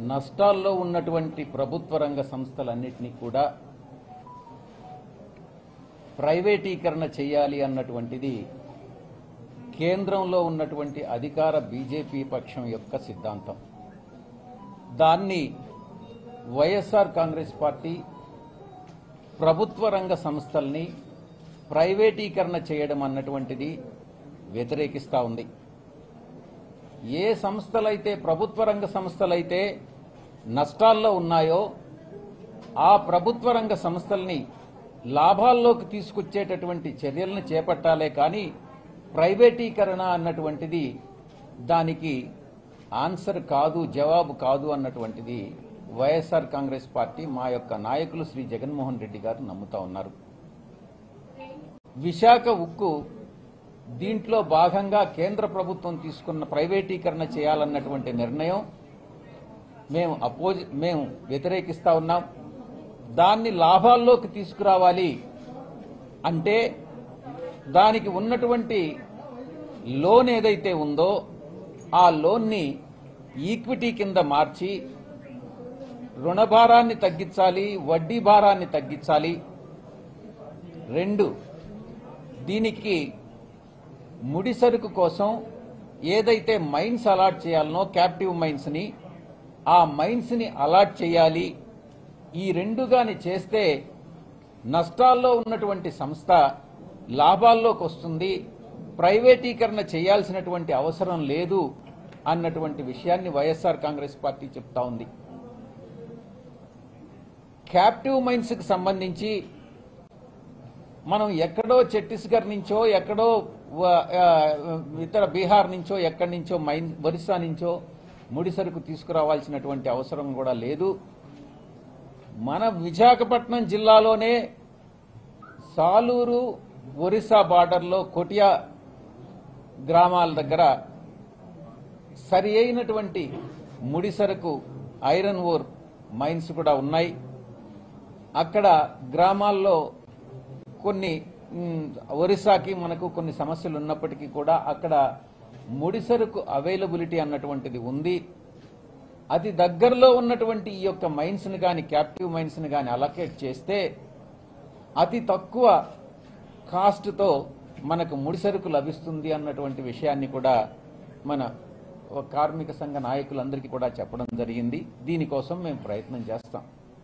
నష్టాల్లో ఉన్నటువంటి ప్రభుత్వ రంగ సంస్థలన్నింటినీ కూడా ప్రైవేటీకరణ చేయాలి అన్నటువంటిది కేంద్రంలో ఉన్నటువంటి అధికార బీజేపీ పక్షం యొక్క సిద్ధాంతం దాన్ని వైఎస్ఆర్ కాంగ్రెస్ పార్టీ ప్రభుత్వ రంగ సంస్థల్ని ప్రైవేటీకరణ చేయడం అన్నటువంటిది వ్యతిరేకిస్తూ ఉంది ఏ సంస్థలైతే ప్రభుత్వ రంగ సంస్థలైతే నష్టాల్లో ఉన్నాయో ఆ ప్రభుత్వ రంగ సంస్థల్ని లాభాల్లోకి తీసుకొచ్చేటటువంటి చర్యలను చేపట్టాలే కానీ ప్రైవేటీకరణ అన్నటువంటిది దానికి ఆన్సర్ కాదు జవాబు కాదు అన్నటువంటిది వైఎస్ఆర్ కాంగ్రెస్ పార్టీ మా యొక్క నాయకులు శ్రీ జగన్మోహన్ రెడ్డి గారు నమ్ముతా ఉన్నారు విశాఖ ఉక్కు దీంట్లో భాగంగా కేంద్ర ప్రభుత్వం తీసుకున్న ప్రైవేటీకరణ చేయాలన్నటువంటి నిర్ణయం మేము అపోజి మేము వ్యతిరేకిస్తా ఉన్నాం దాన్ని లాభాల్లోకి తీసుకురావాలి అంటే దానికి ఉన్నటువంటి లోన్ ఏదైతే ఉందో ఆ లోన్ని ఈక్విటీ కింద మార్చి రుణ భారాన్ని తగ్గించాలి వడ్డీ భారాన్ని తగ్గించాలి రెండు దీనికి ముడి సరుకు కోసం ఏదైతే మైన్స్ అలాట్ చేయాలనో క్యాప్టివ్ మైన్స్ ని ఆ మైన్స్ ని అలాట్ చేయాలి ఈ రెండు గాని చేస్తే నష్టాల్లో ఉన్నటువంటి సంస్థ లాభాల్లోకి వస్తుంది ప్రైవేటీకరణ చేయాల్సినటువంటి అవసరం లేదు అన్నటువంటి విషయాన్ని వైఎస్ఆర్ కాంగ్రెస్ పార్టీ చెప్తా ఉంది క్యాప్టివ్ మైన్స్ కి సంబంధించి మనం ఎక్కడో ఛత్తీస్గఢ్ నుంచో ఎక్కడో వ- ఆ, ఇతర బీహార్ నుంచో ఎక్కడి నుంచో మైన్ ఒరిస్సా నుంచో ముడి సరుకు తీసుకురావాల్సినటువంటి అవసరం కూడా లేదు మన విశాఖపట్నం జిల్లాలోనే సాలూరు ఒరిస్సా బార్డర్లో కొటియా గ్రామాల దగ్గర సరి అయినటువంటి ముడి సరుకు ఐరన్ ఓర్ మైన్స్ కూడా ఉన్నాయి అక్కడ గ్రామాల్లో కొన్ని మ్, ఒరిస్సాకి మనకు కొన్ని సమస్యలు ఉన్నప్పటికీ కూడా అక్కడ ముడిసరుకు అవైలబిలిటీ అన్నటువంటిది ఉంది అతి దగ్గరలో ఉన్నటువంటి ఈ యొక్క మైన్స్ ని కానీ క్యాప్టివ్ మైన్స్ ని కానీ అలొకేట్ చేస్తే అతి తక్కువ కాస్ట్తో మనకు ముడిసరుకు లభిస్తుంది అన్నటువంటి విషయాన్ని కూడా మన ఒక కార్మిక సంఘ నాయకులందరికీ కూడా చెప్పడం జరిగింది దీనికోసం మేము ప్రయత్నం చేస్తాం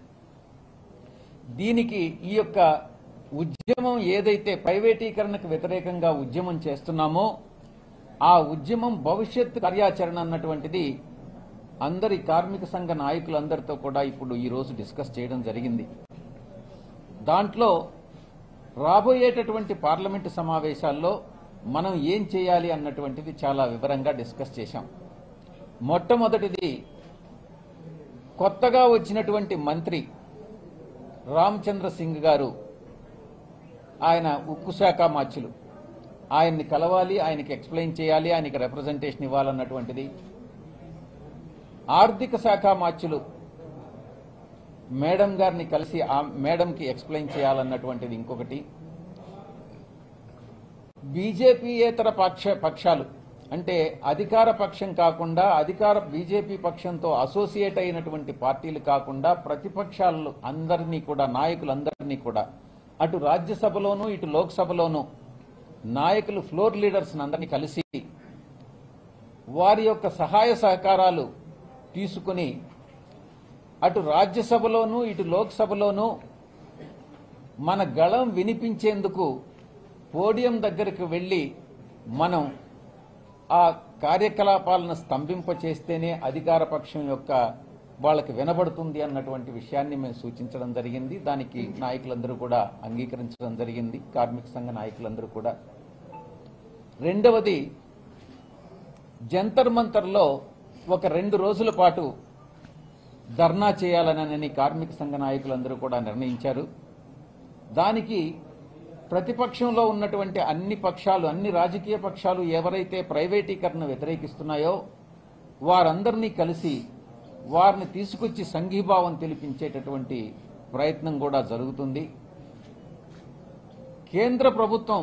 దీనికి ఈ యొక్క ఉద్యమం ఏదైతే ప్రైవేటీకరణకు వ్యతిరేకంగా ఉద్యమం చేస్తున్నామో ఆ ఉద్యమం భవిష్యత్ కార్యాచరణ అన్నటువంటిది అందరి కార్మిక సంఘ నాయకులందరితో కూడా ఇప్పుడు ఈ రోజు డిస్కస్ చేయడం జరిగింది దాంట్లో రాబోయేటటువంటి పార్లమెంటు సమావేశాల్లో మనం ఏం చేయాలి అన్నటువంటిది చాలా వివరంగా డిస్కస్ చేశాం మొట్టమొదటిది కొత్తగా వచ్చినటువంటి మంత్రి రామచంద్ర సింగ్ గారు ఆయన ఉక్కు శాఖ మార్చులు ఆయన్ని కలవాలి ఆయనకి ఎక్స్ప్లెయిన్ చేయాలి ఆయనకి రిప్రజెంటేషన్ ఇవ్వాలన్నటువంటిది ఆర్థిక శాఖ మార్చులు మేడం గారిని కలిసి ఆ మేడంకి ఎక్స్ప్లెయిన్ చేయాలన్నటువంటిది ఇంకొకటి బీజేపీయేతర పక్ష పక్షాలు అంటే అధికార పక్షం కాకుండా అధికార బీజేపీ పక్షంతో అసోసియేట్ అయినటువంటి పార్టీలు కాకుండా ప్రతిపక్షాలు అందరినీ కూడా నాయకులందరినీ కూడా అటు రాజ్యసభలోనూ ఇటు లోక్సభలోనూ నాయకులు ఫ్లోర్ లీడర్స్ అందరినీ కలిసి వారి యొక్క సహాయ సహకారాలు తీసుకుని అటు రాజ్యసభలోనూ ఇటు లోక్సభలోనూ మన గళం వినిపించేందుకు పోడియం దగ్గరికి వెళ్ళి మనం ఆ కార్యకలాపాలను స్తంభింపచేస్తేనే అధికార పక్షం యొక్క వాళ్ళకి వినబడుతుంది అన్నటువంటి విషయాన్ని మేము సూచించడం జరిగింది దానికి నాయకులందరూ కూడా అంగీకరించడం జరిగింది కార్మిక సంఘ నాయకులందరూ కూడా రెండవది జంతర్ మంతర్లో ఒక రెండు రోజుల పాటు ధర్నా చేయాలనని కార్మిక సంఘ నాయకులందరూ కూడా నిర్ణయించారు దానికి ప్రతిపక్షంలో ఉన్నటువంటి అన్ని పక్షాలు అన్ని రాజకీయ పక్షాలు ఎవరైతే ప్రైవేటీకరణ వ్యతిరేకిస్తున్నాయో వారందరినీ కలిసి వారిని తీసుకొచ్చి సంఘీభావం తెలిపించేటటువంటి ప్రయత్నం కూడా జరుగుతుంది కేంద్ర ప్రభుత్వం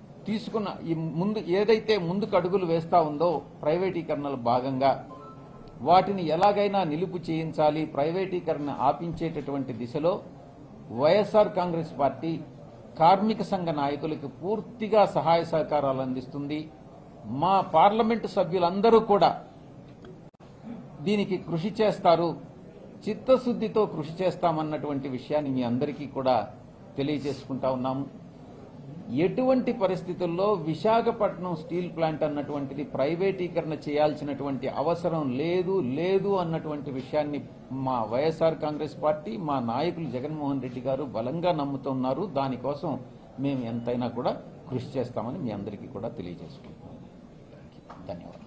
తీసుకున్న ఈ ముందు ఏదైతే ముందుకు అడుగులు వేస్తా ఉందో ప్రైవేటీకరణలో భాగంగా వాటిని ఎలాగైనా నిలుపు చేయించాలి ప్రైవేటీకరణ ఆపించేటటువంటి దిశలో వైఎస్ఆర్ కాంగ్రెస్ పార్టీ కార్మిక సంఘ నాయకులకు పూర్తిగా సహాయ సహకారాలు అందిస్తుంది మా పార్లమెంటు సభ్యులందరూ కూడా దీనికి కృషి చేస్తారు చిత్తశుద్ధితో కృషి చేస్తామన్నటువంటి విషయాన్ని మీ అందరికీ కూడా తెలియజేసుకుంటా ఉన్నాము ఎటువంటి పరిస్థితుల్లో విశాఖపట్నం స్టీల్ ప్లాంట్ అన్నటువంటిది ప్రైవేటీకరణ చేయాల్సినటువంటి అవసరం లేదు లేదు అన్నటువంటి విషయాన్ని మా వైఎస్ఆర్ కాంగ్రెస్ పార్టీ మా నాయకులు జగన్మోహన్ రెడ్డి గారు బలంగా నమ్ముతున్నారు దానికోసం మేము ఎంతైనా కూడా కృషి చేస్తామని మీ అందరికీ కూడా తెలియజేసుకుంటున్నాం ధన్యవాదాలు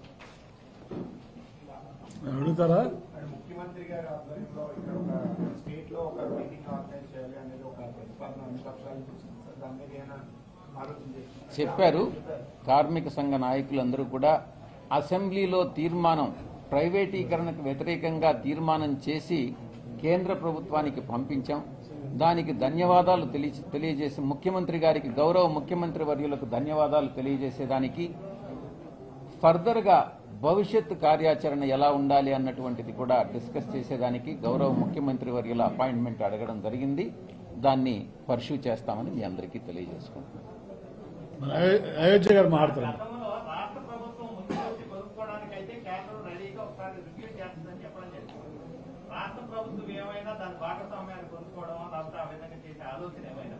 అడుగుతారా మరి ముఖ్యమంత్రి గారి ఆధ్వర్యంలో ఇక్కడ ఒక స్టేట్ లో ఒక మీటింగ్ ఆర్గనైజ్ చేయాలి అనేది ఒక ప్రతిపాదన అన్ని పక్షాలు చూసింది సార్ దాని మీద ఏమైనా ఆలోచన చేసింది చెప్పారు కార్మిక సంఘ నాయకులందరూ కూడా అసెంబ్లీలో తీర్మానం ప్రైవేటీకరణకు వ్యతిరేకంగా తీర్మానం చేసి కేంద్ర ప్రభుత్వానికి పంపించాం దానికి ధన్యవాదాలు తెలియ- తెలియజేసి ముఖ్యమంత్రి గారికి గౌరవ ముఖ్యమంత్రి వర్యులకు ధన్యవాదాలు తెలియజేసేదానికి ఫర్దర్ గా భవిష్యత్ కార్యాచరణ ఎలా ఉండాలి అన్నటువంటిది కూడా డిస్కస్ చేసేదానికి గౌరవ ముఖ్యమంత్రి వర్యుల అపాయింట్మెంట్ అడగడం జరిగింది దాన్ని పర్ష్యూ చేస్తామని మీ అందరికీ తెలియజేసుకుంటున్నాను మన అయో- అయోధ్య గారు మాట్లాడతారు గతంలో రాష్ట్ర ప్రభుత్వం ముందుకు వచ్చి కొనుక్కోవడానికి అయితే కేంద్రం రెడీగా ఒకసారి రివ్యూ చేస్తుందని చెప్పడం జరిగింది రాష్ట్ర ప్రభుత్వం ఏమైనా దాని భాగస్వామ్యాన్ని కొనుక్కోవడం రాష్ట్ర ఆ విధంగా చేసే ఆలోచన ఏమైనా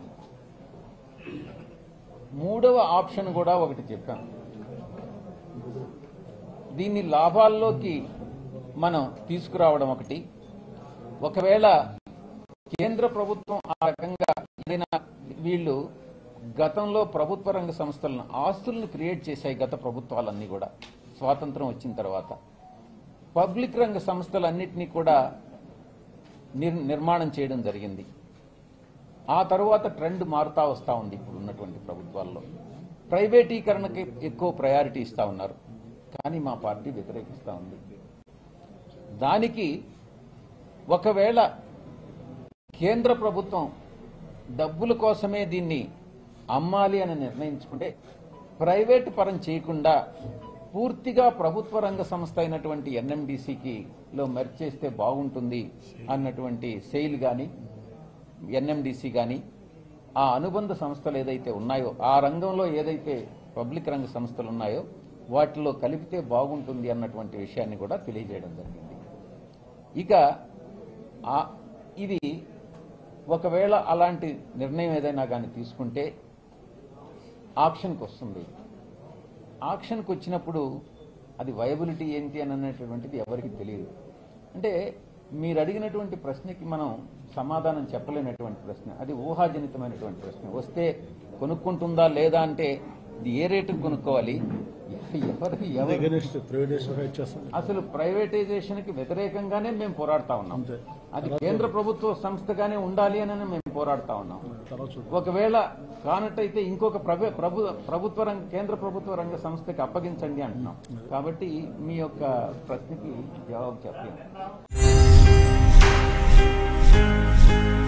మూడవ ఆప్షన్ కూడా ఒకటి చెప్పాం దీన్ని లాభాల్లోకి మనం తీసుకురావడం ఒకటి ఒకవేళ కేంద్ర ప్రభుత్వం ఆ రకంగా ఏదైనా వీళ్ళు గతంలో ప్రభుత్వ రంగ సంస్థలను ఆస్తులను క్రియేట్ చేశాయి గత ప్రభుత్వాలన్నీ కూడా స్వాతంత్రం వచ్చిన తర్వాత పబ్లిక్ రంగ సంస్థలన్నింటినీ కూడా నిర్ నిర్మాణం చేయడం జరిగింది ఆ తరువాత ట్రెండ్ మారుతా వస్తా ఉంది ఇప్పుడు ఉన్నటువంటి ప్రభుత్వాల్లో ప్రైవేటీకరణకి ఎక్కువ ప్రయారిటీ ఇస్తా ఉన్నారు కానీ మా పార్టీ వ్యతిరేకిస్తా ఉంది దానికి ఒకవేళ కేంద్ర ప్రభుత్వం డబ్బుల కోసమే దీన్ని అమ్మాలి అని నిర్ణయించుకుంటే ప్రైవేటు పరం చేయకుండా పూర్తిగా ప్రభుత్వ రంగ సంస్థ అయినటువంటి ఎన్ఎండిసికి లో మెర్జ్ చేస్తే బాగుంటుంది అన్నటువంటి సెయిల్ కానీ ఎన్ఎండిసి కానీ ఆ అనుబంధ సంస్థలు ఏదైతే ఉన్నాయో ఆ రంగంలో ఏదైతే పబ్లిక్ రంగ సంస్థలు ఉన్నాయో వాటిలో కలిపితే బాగుంటుంది అన్నటువంటి విషయాన్ని కూడా తెలియజేయడం జరిగింది ఇక ఆ- ఇది ఒకవేళ అలాంటి నిర్ణయం ఏదైనా కానీ తీసుకుంటే ఆక్షన్కి వస్తుంది ఆక్షన్కి వచ్చినప్పుడు అది వయబిలిటీ ఏంటి అని అనేటటువంటిది ఎవరికి తెలియదు అంటే మీరు అడిగినటువంటి ప్రశ్నకి మనం సమాధానం చెప్పలేనటువంటి ప్రశ్న అది ఊహాజనితమైనటువంటి ప్రశ్న వస్తే కొనుక్కుంటుందా లేదా అంటే ఇది ఏ రేటుకు కొనుక్కోవాలి ఎవరు ఎవరు అగెనిస్ట్ ప్రైవేటేషన్ ఇచ్చేస్తాం అసలు ప్రైవేటైజేషన్ కి వ్యతిరేకంగానే మేము పోరాడుతా ఉన్నాం అంతే. అది కేంద్ర ప్రభుత్వ సంస్థగానే ఉండాలి అని మేము పోరాడుతా ఉన్నాం తర్వాత చూద్దాం ఒకవేళ కానట్టయితే ఇంకొక ప్రభు ప్రభు ప్రభుత్వ రంగ కేంద్ర ప్రభుత్వ రంగ సంస్థకి అప్పగించండి అంటున్నాం కాబట్టి మీ యొక్క ప్రశ్నకి జవాబు చెప్పలేము